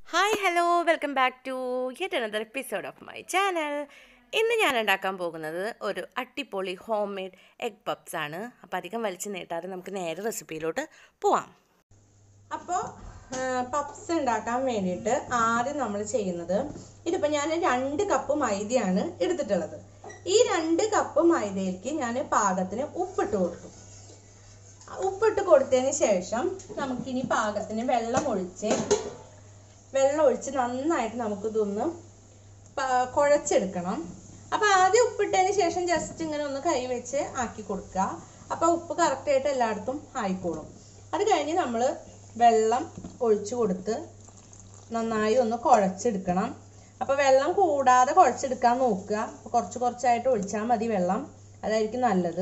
hi hello welcome back to yet another episode of my channel ഇന്ന് ഞാൻ ഉണ്ടാക്കാൻ പോകുന്നത് ഒരു അട്ടിപ്പൊളി ഹോം മെയ്ഡ് എഗ് പപ്സ് ആണ് അപ്പോൾ അധികം വലിച്ചു നീട്ടാതെ നമുക്ക് നേരെ റെസിപ്പിയിലോട്ട് പോവാം അപ്പോൾ പപ്സ് ഉണ്ടാക്കാൻ വേണ്ടിയിട്ട് ആദ്യം നമ്മൾ ചെയ്യുന്നത് ഇതിപ്പോൾ ഞാൻ രണ്ട് കപ്പ് മൈദയാണ് എടുത്തിട്ടുള്ളത് ഈ രണ്ട് കപ്പ് മൈദയിലേക്ക് ഞാൻ പാകത്തിന് ഉപ്പിട്ട് കൊടുത്തു ഉപ്പിട്ട് കൊടുത്തതിന് ശേഷം നമുക്കിനി പാകത്തിന് വെള്ളം ഒഴിച്ച് വെള്ളം ഒഴിച്ച് നന്നായിട്ട് നമുക്കിതൊന്ന് പ- കുഴച്ചെടുക്കണം അപ്പോൾ ആദ്യം ഉപ്പിട്ടതിന് ശേഷം ജസ്റ്റ് ഇങ്ങനെ ഒന്ന് കൈ വെച്ച് ആക്കി കൊടുക്കുക അപ്പോൾ ഉപ്പ് കറക്റ്റായിട്ട് എല്ലായിടത്തും ആയിക്കോളും അത് കഴിഞ്ഞ് നമ്മൾ വെള്ളം ഒഴിച്ചു കൊടുത്ത് നന്നായി ഒന്ന് കുഴച്ചെടുക്കണം അപ്പോൾ വെള്ളം കൂടാതെ കുഴച്ചെടുക്കാൻ നോക്കുക അപ്പോൾ കുറച്ച് കുറച്ചായിട്ട് ഒഴിച്ചാൽ മതി വെള്ളം അതായിരിക്കും നല്ലത്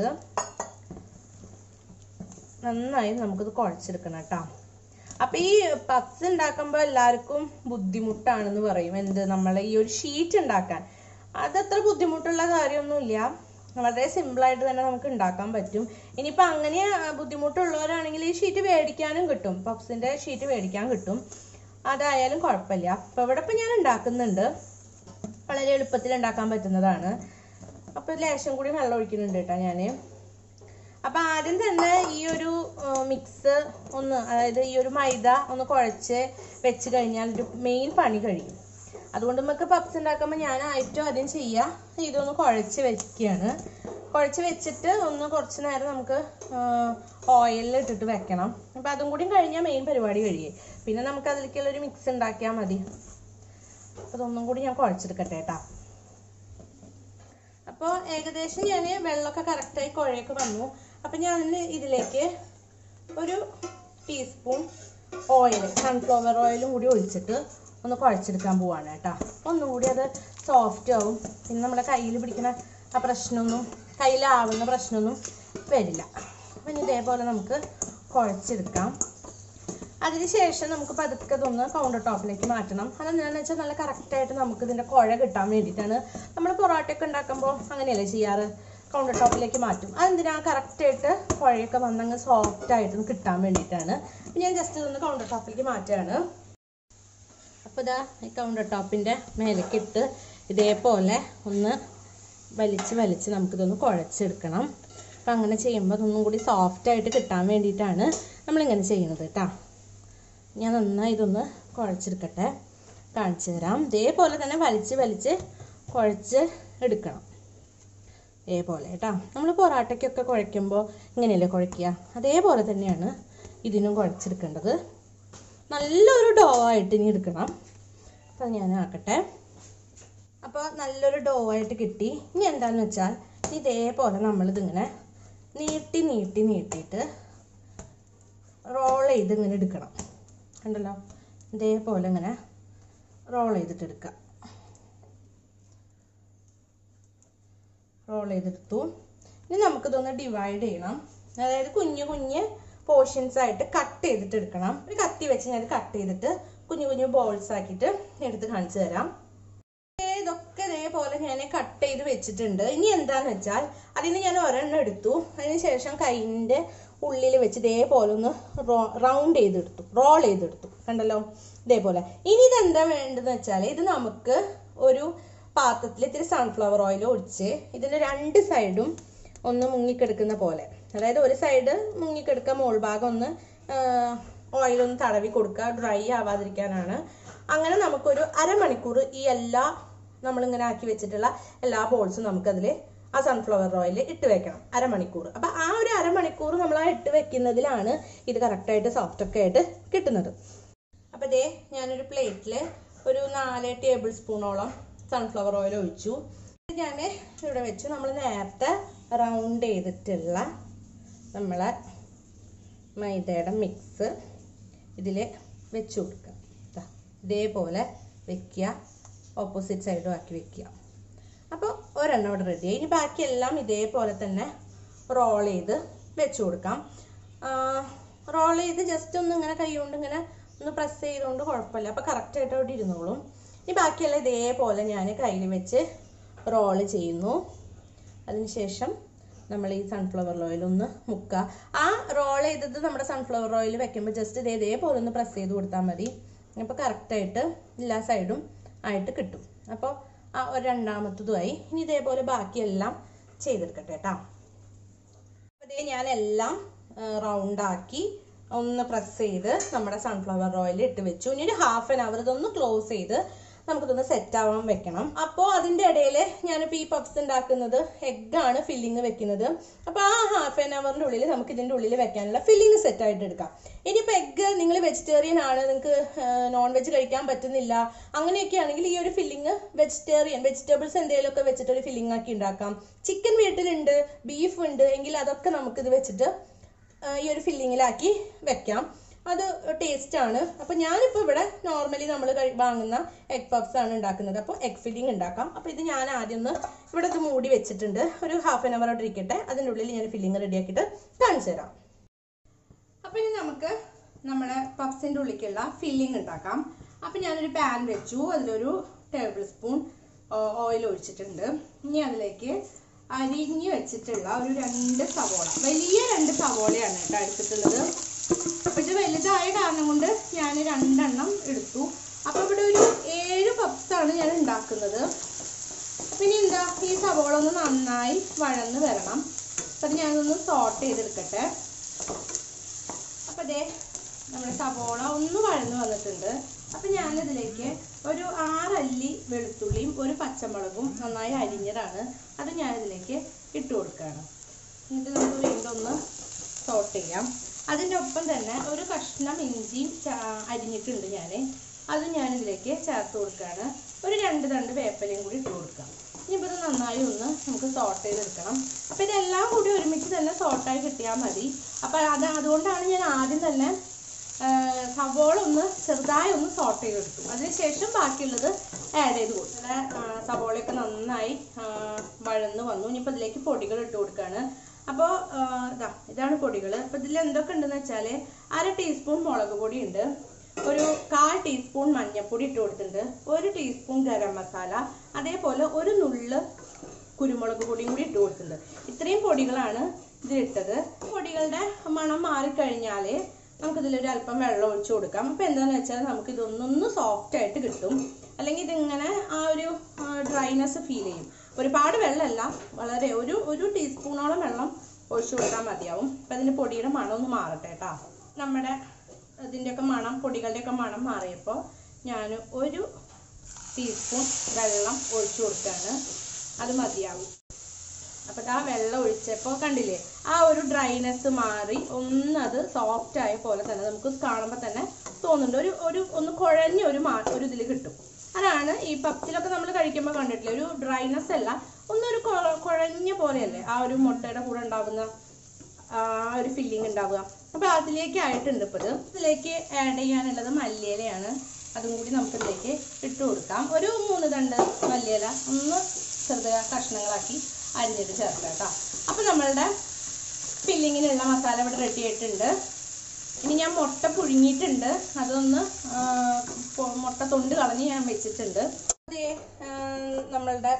നന്നായി നമുക്കിത് കുഴച്ചെടുക്കണം കേട്ടോ അപ്പൊ ഈ പപ്സ് ഉണ്ടാക്കുമ്പോൾ എല്ലാവർക്കും ബുദ്ധിമുട്ടാണെന്ന് പറയും എന്ത് നമ്മളെ ഈ ഒരു ഷീറ്റ് ഉണ്ടാക്കാൻ അതത്ര ബുദ്ധിമുട്ടുള്ള കാര്യമൊന്നുമില്ല വളരെ simple ആയിട്ട് തന്നെ നമുക്ക് ഉണ്ടാക്കാൻ പറ്റും ഇനിയിപ്പോൾ അങ്ങനെ ആ, ബുദ്ധിമുട്ടുള്ളവരാണെങ്കിൽ ഈ ഷീറ്റ് മേടിക്കാനും കിട്ടും പപ്സിന്റെ ഷീറ്റ് മേടിക്കാൻ കിട്ടും അതായാലും കുഴപ്പമില്ല അപ്പോൾ ഇവിടെ ഇപ്പം ഞാൻ ഉണ്ടാക്കുന്നുണ്ട് വളരെ എളുപ്പത്തിൽ ഉണ്ടാക്കാൻ പറ്റുന്നതാണ് അപ്പോൾ ലേശം കൂടി വെള്ളം ഒഴിക്കുന്നുണ്ട് കേട്ടോ ഞാൻ അപ്പൊ ആദ്യം തന്നെ ഈ ഒരു മിക്സ് ഒന്ന് അതായത് ഈ ഒരു മൈദ ഒന്ന് കുഴച്ച് വെച്ച് കഴിഞ്ഞാൽ ഒരു മെയിൻ പണി കഴിയും അതുകൊണ്ട് നമുക്ക് പപ്സ് ഉണ്ടാക്കുമ്പോൾ ഞാൻ ഏറ്റവും ആദ്യം ചെയ്യുക ഇതൊന്ന് കുഴച്ച് വെക്കുകയാണ് കുഴച്ച് വെച്ചിട്ട് ഒന്ന് കുറച്ച് നേരം നമുക്ക് ഓയിലിൽ ഇട്ടിട്ട് വെക്കണം അപ്പം അതും കൂടി കഴിഞ്ഞാൽ മെയിൻ പരിപാടി കഴിയേ പിന്നെ നമുക്ക് അതിലേക്കുള്ള ഒരു മിക്സ് ഉണ്ടാക്കിയാൽ മതി അപ്പോൾ ഇതൊന്നും കൂടി ഞാൻ കുഴച്ചെടുക്കട്ടെ കേട്ടോ അപ്പോൾ ഏകദേശം ഞാൻ വെള്ളമൊക്കെ കറക്റ്റായി കുഴയൊക്കെ വന്നു അപ്പം ഞാൻ ഇതിലേക്ക് ഒരു ടീസ്പൂൺ ഓയിൽ സൺഫ്ലവർ ഓയിലും കൂടി ഒഴിച്ചിട്ട് ഒന്ന് കുഴച്ചെടുക്കാൻ പോവാണ് കേട്ടോ ഒന്നും കൂടി അത് സോഫ്റ്റ് ആവും പിന്നെ നമ്മുടെ കയ്യിൽ പിടിക്കുന്ന ആ പ്രശ്നമൊന്നും കയ്യിലാവുന്ന പ്രശ്നമൊന്നും വരില്ല അപ്പം ഇനി ഇതേപോലെ നമുക്ക് കുഴച്ചെടുക്കാം അതിനുശേഷം നമുക്ക് പതുക്കെ ഇതൊന്ന് കൗണ്ടർ ടോപ്പിലേക്ക് മാറ്റണം അതെന്താണെന്ന് വെച്ചാൽ നല്ല കറക്റ്റായിട്ട് നമുക്ക് ഇതിൻ്റെ കുഴ കിട്ടാൻ വേണ്ടിയിട്ടാണ് നമ്മൾ പൊറോട്ടയൊക്കെ ഉണ്ടാക്കുമ്പോൾ അങ്ങനെയല്ലേ ചെയ്യാറ് കൗണ്ടർ ടോപ്പിലേക്ക് മാറ്റും അതെന്തിനാ കറക്റ്റായിട്ട് കുഴയൊക്കെ വന്നങ്ങ് സോഫ്റ്റ് ആയിട്ട് കിട്ടാൻ വേണ്ടിയിട്ടാണ് അപ്പം ഞാൻ ജസ്റ്റ് ഇതൊന്ന് കൗണ്ടർ ടോപ്പിലേക്ക് മാറ്റുകയാണ് അപ്പോൾ ഇതാ ഈ കൗണ്ടർ ടോപ്പിൻ്റെ മേലേക്ക് ഇട്ട് ഇതേപോലെ ഒന്ന് വലിച്ച് വലിച്ച് നമുക്കിതൊന്ന് കുഴച്ചെടുക്കണം അപ്പം അങ്ങനെ ചെയ്യുമ്പോൾ അതൊന്നും കൂടി സോഫ്റ്റ് ആയിട്ട് കിട്ടാൻ വേണ്ടിയിട്ടാണ് നമ്മളിങ്ങനെ ചെയ്യുന്നത് കേട്ടോ ഞാൻ നന്നായി ഇതൊന്ന് കുഴച്ചെടുക്കട്ടെ കാണിച്ചു തരാം ഇതേപോലെ തന്നെ വലിച്ച് വലിച്ച് കുഴച്ച് എടുക്കണം ഇതേപോലെ കേട്ടോ നമ്മൾ പൊറാട്ടയ്ക്കൊക്കെ കുഴയ്ക്കുമ്പോൾ ഇങ്ങനെയല്ലേ കുഴയ്ക്കുക അതേപോലെ തന്നെയാണ് ഇതിനും കുഴച്ചെടുക്കേണ്ടത് നല്ലൊരു ഡോ ആയിട്ട് ഇനി എടുക്കണം അപ്പോൾ ഞാൻ ആക്കട്ടെ അപ്പോൾ നല്ലൊരു ഡോ ആയിട്ട് കിട്ടി ഇനി എന്താണെന്ന് വെച്ചാൽ ഇതേപോലെ നമ്മളിതിങ്ങനെ നീട്ടി നീട്ടി നീട്ടിയിട്ട് റോൾ ചെയ്ത് ഇങ്ങനെ എടുക്കണം കണ്ടല്ലോ ഇതേപോലെ ഇങ്ങനെ റോൾ ചെയ്തിട്ട് എടുക്കുക റോൾ ചെയ്തെടുത്തു ഇനി നമുക്കിതൊന്ന് ഡിവൈഡ് ചെയ്യണം അതായത് കുഞ്ഞു കുഞ്ഞ് പോർഷൻസ് ആയിട്ട് കട്ട് ചെയ്തിട്ട് എടുക്കണം ഒരു കത്തി വെച്ച് ഞാൻ കട്ട് ചെയ്തിട്ട് കുഞ്ഞു കുഞ്ഞു ബോൾസ് ആക്കിയിട്ട് എടുത്ത് കാണിച്ചു തരാം ഏ, ഇതൊക്കെ ഇതേപോലെ ഞാൻ കട്ട് ചെയ്ത് വെച്ചിട്ടുണ്ട് ഇനി എന്താന്ന് വെച്ചാൽ അതിന് ഞാൻ ഒരെണ്ണം എടുത്തു അതിന് ശേഷം കൈയിൻ്റെ ഉള്ളിൽ വെച്ച് ഇതേപോലെ ഒന്ന് റൗണ്ട് ചെയ്തെടുത്തു റോൾ ചെയ്തെടുത്തു കണ്ടല്ലോ ഇതേപോലെ ഇനി ഇതെന്താ വേണ്ടതെന്ന് വെച്ചാൽ ഇത് നമുക്ക് ഒരു പാത്രത്തിൽ ഇത്തിരി സൺഫ്ലവർ ഓയിൽ ഒഴിച്ച് ഇതിൻ്റെ രണ്ട് സൈഡും ഒന്ന് മുങ്ങിക്കെടുക്കുന്ന പോലെ അതായത് ഒരു സൈഡ് മുങ്ങിക്കെടുക്കുക മോൾ ഭാഗം ഒന്ന് ഓയിലൊന്ന് തടവി കൊടുക്കുക ഡ്രൈ ആവാതിരിക്കാനാണ് അങ്ങനെ നമുക്കൊരു അരമണിക്കൂർ ഈ എല്ലാ നമ്മളിങ്ങനെ ആക്കി വെച്ചിട്ടുള്ള എല്ലാ ബോൾസും നമുക്കതിൽ ആ സൺഫ്ലവർ ഓയിൽ ഇട്ട് വെക്കണം അരമണിക്കൂർ അപ്പം ആ ഒരു അരമണിക്കൂർ നമ്മൾ ആ ഇട്ട് വെക്കുന്നതിലാണ് ഇത് കറക്റ്റായിട്ട് സോഫ്റ്റ് ഒക്കെ ആയിട്ട് കിട്ടുന്നത് അപ്പം ഇതേ ഞാനൊരു പ്ലേറ്റിൽ ഒരു നാല് ടേബിൾ സ്പൂണോളം സൺഫ്ലവർ ഓയിൽ ഒഴിച്ചു ഞാൻ ഇവിടെ വെച്ച് നമ്മൾ നേരത്തെ റൗണ്ട് ചെയ്തിട്ടുള്ള നമ്മളെ മൈദയുടെ മിക്സ് ഇതിൽ വെച്ച് കൊടുക്കുക ദാ ഇതേപോലെ വെക്കുക ഓപ്പോസിറ്റ് സൈഡും ആക്കി വെക്കുക അപ്പോൾ ഒരെണ്ണം ഇവിടെ റെഡി ഇനി ബാക്കിയെല്ലാം ഇതേപോലെ തന്നെ റോൾ ചെയ്ത് വെച്ച് കൊടുക്കാം റോൾ ചെയ്ത് ജസ്റ്റ് ഒന്ന് ഇങ്ങനെ കൈ കൊണ്ട് ഇങ്ങനെ ഒന്ന് പ്രസ് ചെയ്തുകൊണ്ട് കുഴപ്പമില്ല അപ്പോൾ കറക്റ്റായിട്ട് അവിടെ ഇരുന്നോളും ഇനി ബാക്കിയെല്ലാം ഇതേപോലെ ഞാൻ കയ്യിൽ വെച്ച് റോൾ ചെയ്യുന്നു അതിനുശേഷം നമ്മൾ ഈ സൺഫ്ലവർ ഓയിൽ ഒന്ന് മുക്കുക ആ റോൾ ചെയ്തത് നമ്മുടെ സൺഫ്ലവർ ഓയിൽ വെക്കുമ്പോൾ ജസ്റ്റ് ഇതേ ഇതേപോലെ ഒന്ന് പ്രസ് ചെയ്ത് കൊടുത്താൽ മതി അപ്പോൾ കറക്റ്റായിട്ട് എല്ലാ സൈഡും ആയിട്ട് കിട്ടും അപ്പോൾ ആ ഒരു രണ്ടാമത്തതുമായി ഇനി ഇതേപോലെ ബാക്കിയെല്ലാം ചെയ്തെടുക്കട്ടെ കേട്ടോ അപ്പോൾ ഇതേ ഞാൻ എല്ലാം റൗണ്ടാക്കി ഒന്ന് പ്രസ് ചെയ്ത് നമ്മുടെ സൺഫ്ലവർ ഓയിൽ ഇട്ട് വെച്ചു ഇനി ഒരു ഹാഫ് ആൻ അവർ ഇതൊന്ന് ക്ലോസ് ചെയ്ത് നമുക്കിതൊന്ന് സെറ്റ് ആവാൻ വെക്കണം അപ്പോൾ അതിൻ്റെ ഇടയിൽ ഞാനിപ്പോൾ ഈ പപ്സ് ഉണ്ടാക്കുന്നത് എഗ്ഗാണ് ഫില്ലിങ് വെക്കുന്നത് അപ്പോൾ ആ ഹാഫ് ആൻ അവറിൻ്റെ ഉള്ളിൽ നമുക്ക് ഇതിൻ്റെ ഉള്ളിൽ വെക്കാനുള്ള ഫില്ലിങ് സെറ്റ് ആയിട്ട് എടുക്കാം ഇനിയിപ്പോൾ എഗ്ഗ് നിങ്ങൾ വെജിറ്റേറിയൻ ആണ് നിങ്ങൾക്ക് നോൺ വെജ് കഴിക്കാൻ പറ്റുന്നില്ല അങ്ങനെയൊക്കെ ആണെങ്കിൽ ഈ ഒരു ഫില്ലിങ് വെജിറ്റേറിയൻ വെജിറ്റബിൾസ് എന്തെങ്കിലുമൊക്കെ വെച്ചിട്ട് ഒരു ഫില്ലിംഗ് ആക്കി ഉണ്ടാക്കാം ചിക്കൻ വീട്ടിലുണ്ട് ബീഫ് ഉണ്ട് എങ്കിൽ അതൊക്കെ നമുക്കിത് വെച്ചിട്ട് ആ, ഈ ഒരു ഫില്ലിങ്ങിലാക്കി വെക്കാം അത് ടേസ്റ്റ് ആണ് അപ്പോൾ ഞാനിപ്പോൾ ഇവിടെ നോർമലി നമ്മൾ വാങ്ങുന്ന എഗ് പപ്സ് ആണ് ഉണ്ടാക്കുന്നത് അപ്പോൾ എഗ് ഫില്ലിംഗ് ഉണ്ടാക്കാം അപ്പോൾ ഇത് ഞാൻ ആദ്യം ഒന്ന് ഇവിടെ ഇത് മൂടി വെച്ചിട്ടുണ്ട് ഒരു ഹാഫ് ആൻ അവർ ഇരിക്കട്ടെ അതിൻ്റെ ഉള്ളിൽ ഞാൻ ഫില്ലിംഗ് റെഡിയാക്കിയിട്ട് കാണിച്ചു തരാം അപ്പോൾ ഇനി നമുക്ക് നമ്മുടെ പപ്സിൻ്റെ ഉള്ളിലേക്കുള്ള ഫില്ലിംഗ് ഉണ്ടാക്കാം അപ്പോൾ ഞാനൊരു പാൻ വെച്ചു അതിലൊരു ടേബിൾ സ്പൂൺ ഓയിൽ ഒഴിച്ചിട്ടുണ്ട് ഇനി അതിലേക്ക് അരിഞ്ഞ് വെച്ചിട്ടുള്ള ഒരു രണ്ട് സവോള വലിയ രണ്ട് സവോളയാണ് കേട്ടോ എടുത്തിട്ടുള്ളത് അപ്പോൾ ഇത് വലുതായ കാരണം കൊണ്ട് ഞാൻ രണ്ടെണ്ണം എടുത്തു അപ്പോൾ ഇവിടെ ഒരു ഏഴ് പപ്സാണ് ഞാൻ ഉണ്ടാക്കുന്നത് പിന്നെ എന്താ ഈ സവോള ഒന്ന് നന്നായി വഴന്ന് വരണം അപ്പം ഞാനൊന്ന് സോട്ട് ചെയ്തെടുക്കട്ടെ അപ്പം ദേ നമ്മുടെ സവോള ഒന്ന് വഴന്ന് വന്നിട്ടുണ്ട് അപ്പം ഞാനിതിലേക്ക് ഒരു ആറല്ലി വെളുത്തുള്ളിയും ഒരു പച്ചമുളകും നന്നായി അരിഞ്ഞതാണ് അത് ഞാനിതിലേക്ക് ഇട്ട് കൊടുക്കുകയാണ് എന്നിട്ട് നമുക്ക് വീണ്ടും ഒന്ന് സോട്ട് ചെയ്യാം അതിൻ്റെ ഒപ്പം തന്നെ ഒരു കഷ്ണം ഇഞ്ചിയും ചാ- അരിഞ്ഞിട്ടുണ്ട് ഞാൻ അത് ഞാനിതിലേക്ക് ചേർത്ത് കൊടുക്കുകയാണ് ഒരു രണ്ട് തണ്ട് വേപ്പലയും കൂടി ഇട്ട് കൊടുക്കാം ഇനിയിപ്പോൾ ഇത് നന്നായി ഒന്ന് നമുക്ക് സോട്ട് ചെയ്തെടുക്കണം അപ്പോൾ ഇതെല്ലാം കൂടി ഒരുമിച്ച് തന്നെ സോട്ടായി കിട്ടിയാൽ മതി അപ്പോൾ അത് അതുകൊണ്ടാണ് ഞാൻ ആദ്യം തന്നെ ആ, സവോള ഒന്ന് ചെറുതായി ഒന്ന് സോട്ട് ചെയ്തെടുത്തു അതിനുശേഷം ബാക്കിയുള്ളത് ആഡ് ചെയ്ത് കൊടുത്തു ഇവിടെ ആ, സവോളയൊക്കെ നന്നായി ആ, വഴന്ന് വന്നു ഇനിയിപ്പോൾ ഇതിലേക്ക് പൊടികൾ ഇട്ട് കൊടുക്കുകയാണ് അപ്പോൾ ഇതാ ഇതാണ് പൊടികൾ അപ്പോൾ ഇതിൽ എന്തൊക്കെ ഉണ്ടെന്ന് വെച്ചാൽ അര ടീസ്പൂൺ മുളക് പൊടി ഉണ്ട് ഒരു കാൽ ടീസ്പൂൺ മഞ്ഞൾപ്പൊടി ഇട്ട് കൊടുത്തിട്ടുണ്ട് ഒരു ടീസ്പൂൺ ഗരം മസാല അതേപോലെ ഒരു നുള്ള് കുരുമുളക് പൊടിയും കൂടി ഇട്ട് കൊടുത്തിട്ടുണ്ട് ഇത്രയും പൊടികളാണ് ഇതിലിട്ടത് പൊടികളുടെ മണം മാറിക്കഴിഞ്ഞാൽ നമുക്കിതിലൊരു അല്പം വെള്ളം ഒഴിച്ചു കൊടുക്കാം അപ്പോൾ എന്താണെന്ന് വെച്ചാൽ നമുക്ക് ഇതൊന്നൊന്ന് സോഫ്റ്റ് ആയിട്ട് കിട്ടും അല്ലെങ്കിൽ ഇതിങ്ങനെ ആ ഒരു ഡ്രൈനെസ് ഫീൽ ചെയ്യും ഒരുപാട് വെള്ളമല്ല വളരെ ഒരു ഒരു ടീസ്പൂണോളം വെള്ളം ഒഴിച്ചു കൊടുത്താൽ മതിയാവും അപ്പം അതിൻ്റെ പൊടിയുടെ മണം ഒന്ന് മാറട്ടെ കേട്ടോ നമ്മുടെ ഇതിൻ്റെയൊക്കെ മണം പൊടികളുടെയൊക്കെ മണം മാറിയപ്പോൾ ഞാൻ ഒരു ടീസ്പൂൺ വെള്ളം ഒഴിച്ചു കൊടുക്കുകയാണ് അത് മതിയാവും അപ്പോൾ ആ വെള്ളം ഒഴിച്ചപ്പോൾ കണ്ടില്ലേ ആ ഒരു ഡ്രൈനെസ് മാറി ഒന്നത് സോഫ്റ്റ് ആയ പോലെ തന്നെ നമുക്ക് കാണുമ്പോൾ തന്നെ തോന്നുന്നുണ്ട് ഒരു ഒരു ഒന്ന് കുഴഞ്ഞ ഒരു മാ ഒരു ഇതിൽ കിട്ടും അതാണ് ഈ പപ്സിലൊക്കെ നമ്മൾ കഴിക്കുമ്പോൾ കണ്ടിട്ടില്ലേ ഒരു ഡ്രൈനെസ് അല്ല ഒന്നൊരു കൊ- കുഴഞ്ഞ പോലെയല്ലേ ആ ഒരു മുട്ടയുടെ കൂടെ ഉണ്ടാകുന്ന ആ ഒരു ഫില്ലിംഗ് ഉണ്ടാവുക അപ്പോൾ അതിലേക്ക് ആയിട്ടുണ്ട് ഇപ്പോൾ ഇത് ഇതിലേക്ക് ആഡ് ചെയ്യാനുള്ളത് മല്ലിയിലയാണ് അതും കൂടി നമുക്ക് ഇതിലേക്ക് ഇട്ട് കൊടുക്കാം ഒരു മൂന്ന് തണ്ട് മല്ലിയില ഒന്ന് ചെറുത് കഷ്ണങ്ങളാക്കി അരിഞ്ഞിട്ട് ചേർക്കാം കേട്ടോ അപ്പോൾ നമ്മളുടെ ഫില്ലിങ്ങിനുള്ള മസാല ഇവിടെ റെഡി ആയിട്ടുണ്ട് ഇനി ഞാൻ മുട്ട പുഴുങ്ങിയിട്ടുണ്ട് അതൊന്ന് ആ, പൊ- മുട്ട തൊണ്ട് കളഞ്ഞ് ഞാൻ വെച്ചിട്ടുണ്ട് അതേ നമ്മളുടെ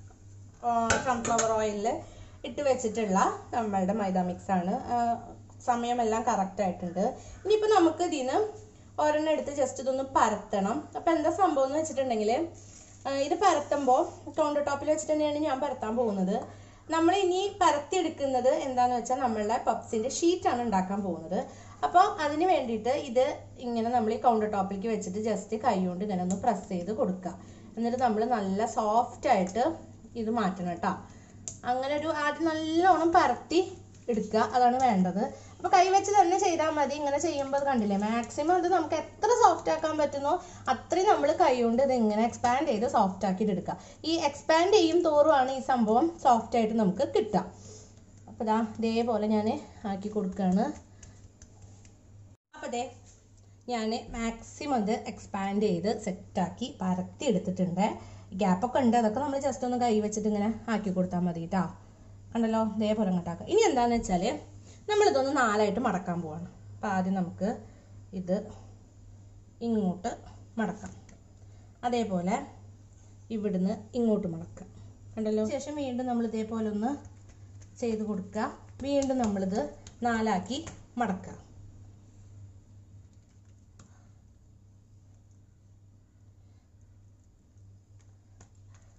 സൺഫ്ലവർ ഓയിലിൽ ഇട്ട് വെച്ചിട്ടുള്ള നമ്മളുടെ മൈദ മിക്സ് ആണ് ആ, സമയമെല്ലാം കറക്റ്റ് ആയിട്ടുണ്ട് ഇനിയിപ്പോൾ നമുക്ക് ഇതിന് ഒരെണ്ണം എടുത്ത് ജസ്റ്റ് ഇതൊന്ന് പരത്തണം അപ്പോൾ എന്താ സംഭവം എന്ന് വെച്ചിട്ടുണ്ടെങ്കിൽ ഇത് പരത്തുമ്പോൾ കൗണ്ടർ ടോപ്പിൽ വെച്ചിട്ട് തന്നെയാണ് ഞാൻ പരത്താൻ പോകുന്നത് നമ്മൾ ഇനി പരത്തിയെടുക്കുന്നത് എന്താന്ന് വെച്ചാൽ നമ്മളുടെ പപ്സിൻ്റെ ഷീറ്റാണ് ഉണ്ടാക്കാൻ പോകുന്നത് അപ്പോൾ അതിന് വേണ്ടിയിട്ട് ഇത് ഇങ്ങനെ നമ്മൾ ഈ കൗണ്ടർ ടോപ്പിലേക്ക് വെച്ചിട്ട് ജസ്റ്റ് കൈ കൊണ്ട് ഇങ്ങനെ ഒന്ന് പ്രസ് ചെയ്ത് കൊടുക്കുക എന്നിട്ട് നമ്മൾ നല്ല സോഫ്റ്റ് ആയിട്ട് ഇത് മാറ്റണം കേട്ടോ അങ്ങനെ ഒരു ആദ്യം നല്ലോണം പരത്തി എടുക്കുക അതാണ് വേണ്ടത് അപ്പോൾ കൈ വെച്ച് തന്നെ ചെയ്താൽ മതി ഇങ്ങനെ ചെയ്യുമ്പോൾ അത് കണ്ടില്ലേ മാക്സിമം അത് നമുക്ക് എത്ര സോഫ്റ്റ് ആക്കാൻ പറ്റുന്നോ അത്രയും നമ്മൾ കൈ കൊണ്ട് ഇത് ഇങ്ങനെ എക്സ്പാൻഡ് ചെയ്ത് സോഫ്റ്റ് ആക്കിയിട്ട് എടുക്കുക ഈ എക്സ്പാൻഡ് ചെയ്യും തോറുമാണ് ഈ സംഭവം സോഫ്റ്റ് ആയിട്ട് നമുക്ക് കിട്ടുക അപ്പോൾ ഇതാ ഇതേപോലെ ഞാൻ ആക്കി കൊടുക്കുകയാണ് അപ്പോൾ ദേ ഞാൻ മാക്സിമം ഇത് എക്സ്പാൻഡ് ചെയ്ത് സെറ്റാക്കി പരത്തി എടുത്തിട്ടുണ്ട് ഗ്യാപ്പൊക്കെ ഉണ്ട് അതൊക്കെ നമ്മൾ ജസ്റ്റ് ഒന്ന് കൈ വെച്ചിട്ട് ഇങ്ങനെ ആക്കി കൊടുത്താൽ മതി കേട്ടോ കണ്ടല്ലോ ഇതേപോലെ അങ്ങോട്ടാക്കാം ഇനി എന്താണെന്ന് വെച്ചാൽ നമ്മളിതൊന്ന് നാലായിട്ട് മടക്കാൻ പോവാണ് അപ്പോൾ ആദ്യം നമുക്ക് ഇത് ഇങ്ങോട്ട് മടക്കാം അതേപോലെ ഇവിടുന്ന് ഇങ്ങോട്ട് മടക്കാം കണ്ടല്ലോ ശേഷം വീണ്ടും നമ്മൾ ഇതേപോലെ ഒന്ന് ചെയ്ത് കൊടുക്കുക വീണ്ടും നമ്മളിത് നാലാക്കി മടക്കുക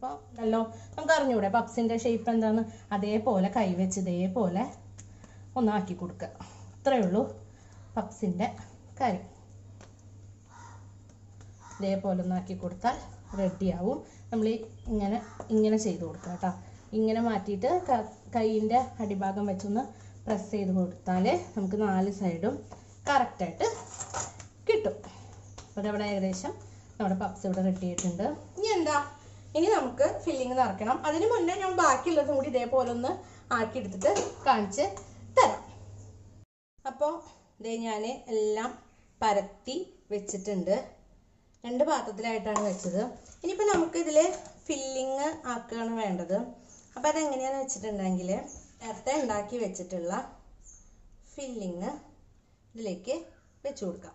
അപ്പോൾ അല്ലോ നമുക്ക് അറിഞ്ഞൂടെ പപ്സിൻ്റെ ഷേപ്പ് എന്താണ് അതേപോലെ കൈവച്ച് ഇതേപോലെ ഒന്നാക്കി കൊടുക്കുക ഇത്രയേ ഉള്ളൂ പപ്സിൻ്റെ കാര്യം ഇതേപോലെ ഒന്നാക്കി കൊടുത്താൽ റെഡിയാവും നമ്മൾ ഇങ്ങനെ ഇങ്ങനെ ചെയ്ത് കൊടുക്കുക കേട്ടോ ഇങ്ങനെ മാറ്റിയിട്ട് കൈയിൻ്റെ അടിഭാഗം വെച്ചൊന്ന് പ്രസ് ചെയ്ത് കൊടുത്താൽ നമുക്ക് നാല് സൈഡും കറക്റ്റായിട്ട് കിട്ടും അപ്പോൾ ഇതവിടെ ഏകദേശം നമ്മുടെ പപ്സ് ഇവിടെ റെഡി ആയിട്ടുണ്ട് ഇനി എന്താ ഇനി നമുക്ക് ഫില്ലിങ് നിറയ്ക്കണം അതിന് മുന്നേ ഞാൻ ബാക്കിയുള്ളതും കൂടി ഇതേപോലെ ഒന്ന് ആക്കി എടുത്തിട്ട് കാണിച്ച് തരാം അപ്പോൾ ഇതേ ഞാൻ എല്ലാം പരത്തി വെച്ചിട്ടുണ്ട് രണ്ട് പാത്രത്തിലായിട്ടാണ് വെച്ചത് ഇനിയിപ്പോൾ നമുക്ക് ഇതിൽ ഫില്ലിങ് ആക്കുകയാണ് വേണ്ടത് അപ്പോൾ അതെങ്ങനെയാണെന്ന് വെച്ചിട്ടുണ്ടെങ്കിൽ നേരത്തെ ഉണ്ടാക്കി വെച്ചിട്ടുള്ള ഫില്ലിങ് ഇതിലേക്ക് വെച്ച് കൊടുക്കാം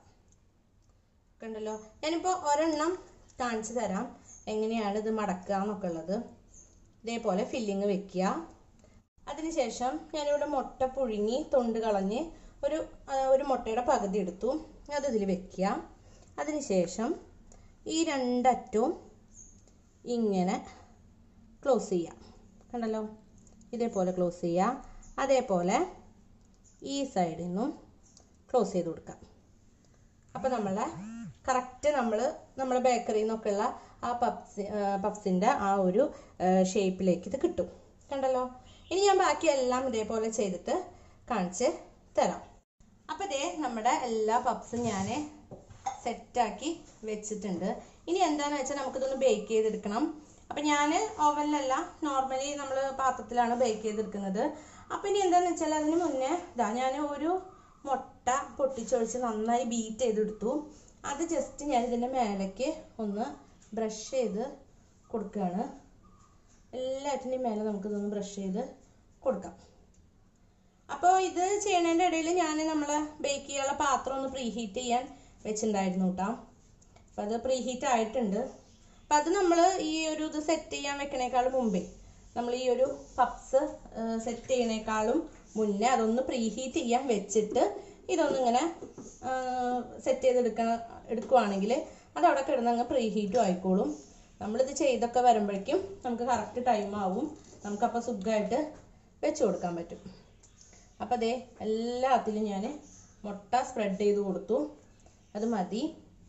കണ്ടല്ലോ ഞാനിപ്പോൾ ഒരെണ്ണം കാണിച്ചു തരാം എങ്ങനെയാണ് ഇത് മടക്കുക എന്നൊക്കെ ഉള്ളത് ഇതേപോലെ ഫില്ലിങ് വെക്കുക അതിനുശേഷം ഞാനിവിടെ മുട്ട പുഴുങ്ങി തൊണ്ട് കളഞ്ഞ് ഒരു ആ, ഒരു മുട്ടയുടെ പകുതി എടുത്തു അത് ഇതിൽ വെക്കുക അതിനുശേഷം ഈ രണ്ടറ്റവും ഇങ്ങനെ ക്ലോസ് ചെയ്യാം കണ്ടല്ലോ ഇതേപോലെ ക്ലോസ് ചെയ്യുക അതേപോലെ ഈ സൈഡിൽ നിന്നും ക്ലോസ് ചെയ്ത് കൊടുക്കാം അപ്പോൾ നമ്മളെ കറക്റ്റ് നമ്മൾ നമ്മുടെ ബേക്കറിയിൽ നിന്നൊക്കെയുള്ള ആ പപ്സ് പപ്സിൻ്റെ ആ ഒരു ഷേപ്പിലേക്ക് ഇത് കിട്ടും കണ്ടല്ലോ ഇനി ഞാൻ ബാക്കി എല്ലാം ഇതേപോലെ ചെയ്തിട്ട് കാണിച്ച് തരാം അപ്പോൾ ഇതേ നമ്മുടെ എല്ലാ പപ്സും ഞാൻ സെറ്റാക്കി വെച്ചിട്ടുണ്ട് ഇനി എന്താണെന്ന് വെച്ചാൽ നമുക്കിതൊന്ന് ബേക്ക് ചെയ്തെടുക്കണം അപ്പം ഞാൻ ഓവനിലല്ല നോർമലി നമ്മൾ പാത്രത്തിലാണ് ബേക്ക് ചെയ്തെടുക്കുന്നത് അപ്പം ഇനി എന്താണെന്ന് വെച്ചാൽ അതിന് മുന്നേ ഇതാ ഞാൻ ഒരു മുട്ട പൊട്ടിച്ചൊഴിച്ച് നന്നായി ബീറ്റ് ചെയ്തെടുത്തു അത് ജസ്റ്റ് ഞാൻ ഇതിൻ്റെ മേലേക്ക് ഒന്ന് ബ്രഷ് ചെയ്ത് കൊടുക്കുകയാണ് എല്ലാറ്റിൻ്റെയും മേലെ നമുക്കിതൊന്ന് ബ്രഷ് ചെയ്ത് കൊടുക്കാം അപ്പോൾ ഇത് ചെയ്യണതിൻ്റെ ഇടയിൽ ഞാൻ നമ്മൾ ബേക്ക് ചെയ്യാനുള്ള പാത്രം ഒന്ന് പ്രീ ഹീറ്റ് ചെയ്യാൻ വെച്ചിട്ടുണ്ടായിരുന്നു കേട്ടോ അപ്പം അത് പ്രീ ഹീറ്റ് ആയിട്ടുണ്ട് അപ്പം അത് നമ്മൾ ഈ ഒരു ഇത് സെറ്റ് ചെയ്യാൻ വെക്കണേക്കാളും മുമ്പേ നമ്മൾ ഈ ഒരു പപ്സ് സെറ്റ് ചെയ്യണേക്കാളും മുന്നേ അതൊന്ന് പ്രീ ഹീറ്റ് ചെയ്യാൻ വെച്ചിട്ട് ഇതൊന്നിങ്ങനെ സെറ്റ് ചെയ്തെടുക്കണ എടുക്കുവാണെങ്കിൽ അത് അവിടെ കിടന്നങ്ങ് പ്രീ ഹീറ്റും ആയിക്കോളും നമ്മളിത് ചെയ്തൊക്കെ വരുമ്പോഴേക്കും നമുക്ക് കറക്റ്റ് ടൈം ആവും നമുക്കപ്പോൾ സുഖമായിട്ട് വെച്ച് കൊടുക്കാൻ പറ്റും അപ്പോൾ അതേ എല്ലാത്തിലും ഞാൻ മുട്ട സ്പ്രെഡ് ചെയ്ത് കൊടുത്തു അത് മതി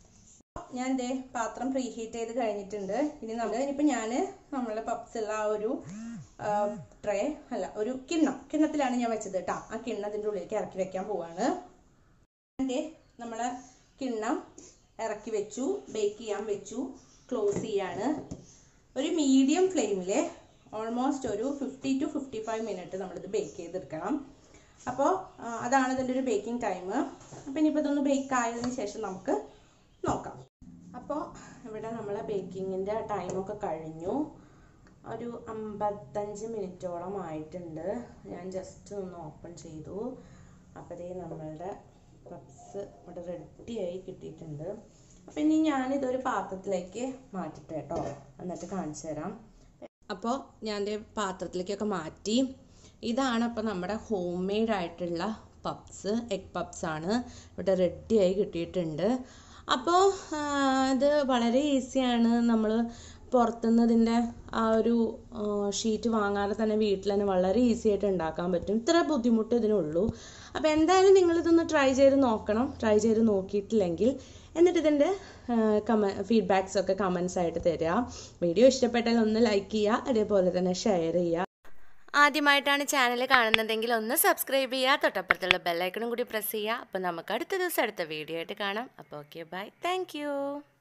ഞാൻ ദേ പാത്രം പ്രീ ഹീറ്റ് ചെയ്ത് കഴിഞ്ഞിട്ടുണ്ട് ഇനി നമ്മൾ ഇനിയിപ്പോൾ ഞാൻ നമ്മളെ പപ്സുള്ള ആ ഒരു ട്രേ അല്ല ഒരു കിണ്ണം കിണ്ണത്തിലാണ് ഞാൻ വെച്ചത് കേട്ടോ ആ കിണ്ണത്തിൻ്റെ ഉള്ളിലേക്ക് ഇറക്കി വെക്കാൻ പോവാണ് ദേ നമ്മളെ കിണ്ണം ഇറക്കി വെച്ചു ബേക്ക് ചെയ്യാൻ വെച്ചു ക്ലോസ് ചെയ്യാണ് ഒരു മീഡിയം ഫ്ലെയിമിൽ ഓൾമോസ്റ്റ് ഒരു fifty to fifty five minute നമ്മളിത് ബേക്ക് ചെയ്തെടുക്കണം അപ്പോൾ അതാണ് ഇതിൻ്റെ ഒരു ബേക്കിംഗ് ടൈം അപ്പോൾ ഇനിയിപ്പോൾ ഇതൊന്ന് ബേക്ക് ആയതിനു ശേഷം നമുക്ക് നോക്കാം അപ്പോൾ ഇവിടെ നമ്മളെ ബേക്കിങ്ങിൻ്റെ ടൈമൊക്കെ കഴിഞ്ഞു ഒരു അമ്പത്തഞ്ച് മിനിറ്റോളം ആയിട്ടുണ്ട് ഞാൻ ജസ്റ്റ് ഒന്ന് ഓപ്പൺ ചെയ്തു അപ്പോൾ ഇതേ നമ്മളുടെ പപ്സ് ഇവിടെ റെഡിയായി കിട്ടിയിട്ടുണ്ട് അപ്പോൾ ഇനി ഞാനിതൊരു പാത്രത്തിലേക്ക് മാറ്റിട്ട് കേട്ടോ എന്നിട്ട് കാണിച്ചു തരാം അപ്പോൾ ഞാൻ ദേ പാത്രത്തിലേക്കൊക്കെ മാറ്റി ഇതാണ് അപ്പോൾ നമ്മുടെ ഹോം മെയ്ഡ് ആയിട്ടുള്ള പപ്സ് എഗ് പപ്സ് ആണ് ഇവിടെ റെഡിയായി കിട്ടിയിട്ടുണ്ട് അപ്പോൾ ഇത് വളരെ ഈസിയാണ് നമ്മൾ പുറത്തുനിന്ന് ഇതിൻ്റെ ആ ഒരു ഷീറ്റ് വാങ്ങാതെ തന്നെ വീട്ടിൽ തന്നെ വളരെ ഈസി ആയിട്ട് ഉണ്ടാക്കാൻ പറ്റും ഇത്ര ബുദ്ധിമുട്ട് ഇതിനുള്ളൂ അപ്പോൾ എന്തായാലും നിങ്ങളിതൊന്ന് ട്രൈ ചെയ്ത് നോക്കണം ട്രൈ ചെയ്ത് നോക്കിയിട്ടില്ലെങ്കിൽ എന്നിട്ട് ഇതിൻ്റെ കമ ഫീഡ്ബാക്സ് ഒക്കെ കമൻസ് ആയിട്ട് തരിക വീഡിയോ ഇഷ്ടപ്പെട്ടാൽ ഒന്ന് ലൈക്ക് ചെയ്യുക അതേപോലെ തന്നെ ഷെയർ ചെയ്യുക ആദ്യമായിട്ടാണ് ചാനൽ കാണുന്നതെങ്കിൽ ഒന്ന് സബ്സ്ക്രൈബ് ചെയ്യുക തൊട്ടപ്പുറത്തുള്ള ബെല്ലൈക്കണും കൂടി പ്രസ് ചെയ്യുക അപ്പോൾ നമുക്ക് അടുത്ത ദിവസം അടുത്ത വീഡിയോ ആയിട്ട് കാണാം അപ്പോൾ ഓക്കെ ബൈ താങ്ക്